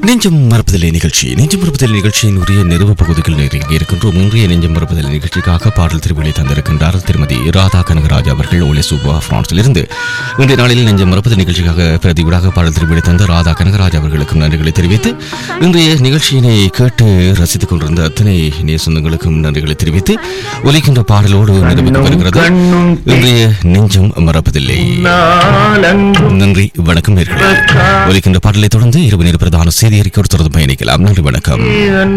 நெஞ்சம் மறப்பதில்லை நிகழ்ச்சி நெஞ்சம் மறப்பதில்லை நிகழ்ச்சியின் உரிய நிறுவ பகுதிகள் நெருங்கி இருக்கின்றோம் இன்றைய நெஞ்சம் மறப்பதில்லை நிகழ்ச்சிக்காக பாடல் திருவிழை தந்திருக்கின்றார் திருமதி ராதா கனகராஜ் அவர்கள் ஒலே சூபா பிரான்சிலிருந்து இன்றைய நாளில் நெஞ்சம் மறப்பதில் நிகழ்ச்சிக்காக பிரதிவிடாக பாடல் திருவிழை தந்த ராதா கனகராஜ் அவர்களுக்கும் நன்றிகளை தெரிவித்து இன்றைய நிகழ்ச்சியினை கேட்டு ரசித்துக் கொண்டிருந்த அத்தனை இணைய சொந்தங்களுக்கும் நன்றிகளை தெரிவித்து ஒலிக்கின்ற பாடலோடு நிரூபிக்கப்படுகிறது இன்றைய நெஞ்சம் மறப்பதில்லை நாளங்கும் நன்றி வணக்கம் நேர்களே ஒலிக்கின்ற பாடலை தொடர்ந்து இரவு நேர பிரதான செய்தி அறிக்கை தொடர்ந்து பயணிக்கலாம் நன்றி வணக்கம்